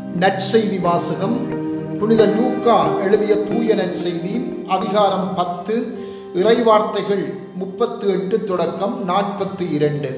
நற்செய்தி வாசகம் புனித லூக்கா எழுதிய தூய நற்செய்தி அதிகாரம் பத்து இறைவார்த்தைகள் முப்பத்து எட்டு தொடக்கம் நாற்பத்தி இரண்டு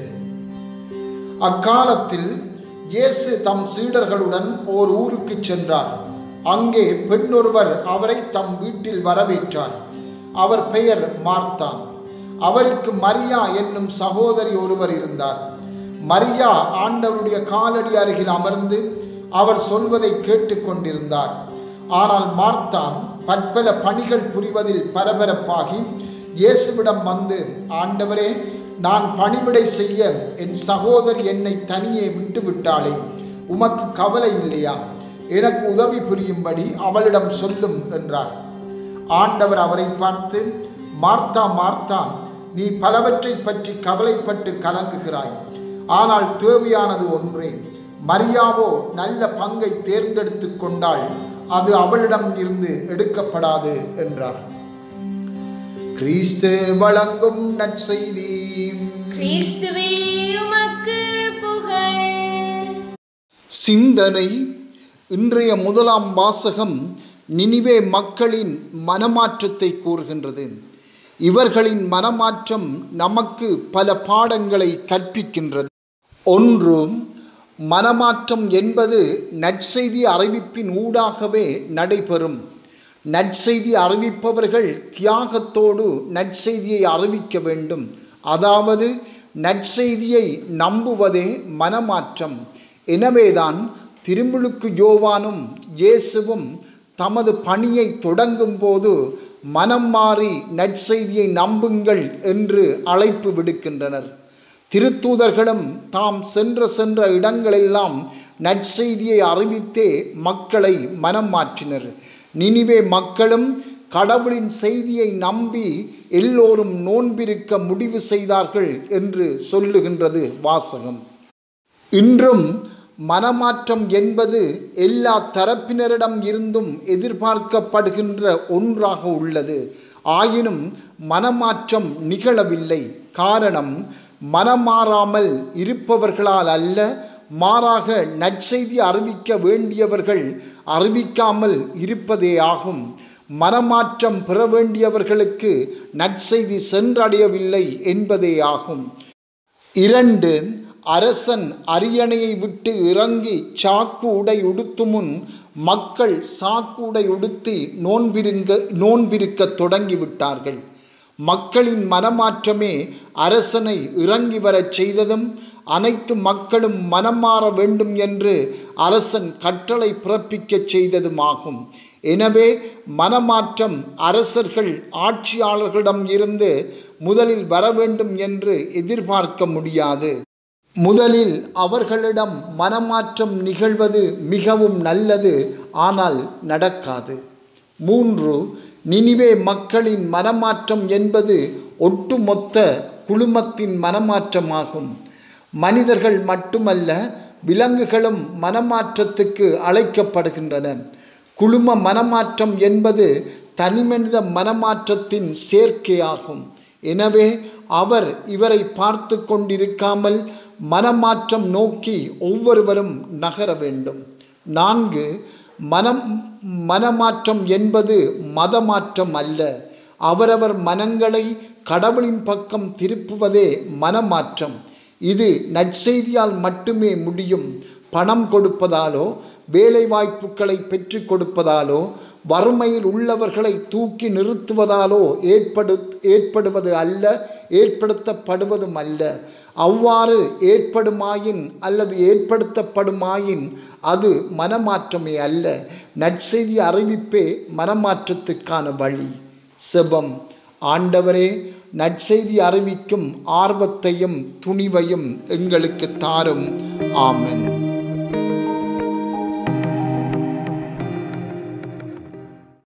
அக்காலத்தில் இயேசு தம் சீடர்களுடன் ஓர் ஊருக்கு சென்றார் அங்கே பெண்ணொருவர் அவரை தம் வீட்டில் வரவேற்றார் அவர் பெயர் மார்த்தா அவருக்கு மரியா என்னும் சகோதரி ஒருவர் இருந்தார் மரியா ஆண்டவருடைய காலடி அருகில் அமர்ந்து அவர் சொல்வதை கேட்டுக்கொண்டிருந்தார் ஆனால் மார்த்தா பற்பல பணிகள் புரிவதில் பரபரப்பாகி இயேசுவிடம் வந்து ஆண்டவரே நான் பணிவிடை செய்ய என் சகோதரி என்னை தனியே விட்டு விட்டாளே உமக்கு கவலை இல்லையா எனக்கு உதவி புரியும்படி அவளிடம் சொல்லும் என்றார் ஆண்டவர் அவரை பார்த்து மார்த்தா மார்த்தா நீ பலவற்றை பற்றி கவலைப்பட்டு கலங்குகிறாய் ஆனால் தேவையானது ஒன்றே மரியாவோ நல்ல பங்கை தேர்ந்தெடுத்து கொண்டால் அது அவளிடம் இருந்து எடுக்கப்படாது என்றார் கிறிஸ்து வழங்கும் நற்செய்தி கிறிஸ்துவே உமக்கு புகழ் சிந்தனை இன்றைய முதலாம் வாசகம் நினிவே மக்களின் மனமாற்றத்தை கூறுகின்றது இவர்களின் மனமாற்றம் நமக்கு பல பாடங்களை கற்பிக்கின்றது ஒன்று மனமாற்றம் என்பது நற்செய்தி அறிவிப்பின் ஊடாகவே நடைபெறும் நற்செய்தி அறிவிப்பவர்கள் தியாகத்தோடு நற்செய்தியை அறிவிக்க வேண்டும் அதாவது நற்செய்தியை நம்புவதே மனமாற்றம் எனவேதான் திருமுழுக்கு யோவானும் இயேசுவும் தமது பணியை தொடங்கும் போது மனம் மாறி நற்செய்தியை நம்புங்கள் என்று அழைப்பு விடுக்கின்றனர் திருத்தூதர்களும் தாம் சென்ற சென்ற இடங்களெல்லாம் நற்செய்தியை அறிவித்தே மக்களை மனம் மாற்றினர் நினிவே மக்களும் கடவுளின் செய்தியை நம்பி எல்லோரும் நோன்பிருக்க முடிவு செய்தார்கள் என்று சொல்லுகின்றது வாசகம் இன்றும் மனமாற்றம் என்பது எல்லா தரப்பினரிடம் இருந்தும் எதிர்பார்க்கப்படுகின்ற ஒன்றாக உள்ளது ஆயினும் மனமாற்றம் நிகழவில்லை காரணம் மனமாறாமல் இருப்பவர்களால் அல்ல மாறாக நற்செய்தி அறிவிக்க வேண்டியவர்கள் அறிவிக்காமல் இருப்பதே ஆகும் மனமாற்றம் பெற வேண்டியவர்களுக்கு நற்செய்தி சென்றடையவில்லை என்பதே ஆகும் இரண்டு அரசன் அரியணையை விட்டு இறங்கி சாக்கு உடை உடுத்து முன் மக்கள் சாக்கு உடை உடுத்தி நோன்பிருங்க நோன்பிருக்க தொடங்கிவிட்டார்கள் மக்களின் மனமாற்றமே அரசனை இறங்கி வரச் செய்ததும் அனைத்து மக்களும் மனம் மாற வேண்டும் என்று அரசன் கட்டளை பிறப்பிக்கச் செய்ததுமாகும் எனவே மனமாற்றம் அரசர்கள் ஆட்சியாளர்களிடம் இருந்து முதலில் வர வேண்டும் என்று எதிர்பார்க்க முடியாது முதலில் அவர்களிடம் மனமாற்றம் நிகழ்வது மிகவும் நல்லது ஆனால் நடக்காது மூன்று நினிவே மக்களின் மனமாற்றம் என்பது ஒட்டுமொத்த குழுமத்தின் மனமாற்றமாகும் மனிதர்கள் மட்டுமல்ல விலங்குகளும் மனமாற்றத்துக்கு அழைக்கப்படுகின்றன குழும மனமாற்றம் என்பது தனிமனித மனமாற்றத்தின் சேர்க்கையாகும் எனவே அவர் இவரை பார்த்து கொண்டிருக்காமல் மனமாற்றம் நோக்கி ஒவ்வொருவரும் நகர வேண்டும் நான்கு மனம் மனமாற்றம் என்பது மதமாற்றம் அல்ல அவரவர் மனங்களை கடவுளின் பக்கம் திருப்புவதே மனமாற்றம் இது நற்செய்தியால் மட்டுமே முடியும் பணம் கொடுப்பதாலோ வேலை வாய்ப்புகளை பெற்று கொடுப்பதாலோ வறுமையில் உள்ளவர்களை தூக்கி நிறுத்துவதாலோ ஏற்படு ஏற்படுவது அல்ல ஏற்படுத்தப்படுவதும் அல்ல அவ்வாறு ஏற்படுமாயின் அல்லது ஏற்படுத்தப்படுமாயின் அது மனமாற்றமே அல்ல நற்செய்தி அறிவிப்பே மனமாற்றத்துக்கான வழி செபம் ஆண்டவரே நற்செய்தி அறிவிக்கும் ஆர்வத்தையும் துணிவையும் எங்களுக்கு தாரும் ஆமென்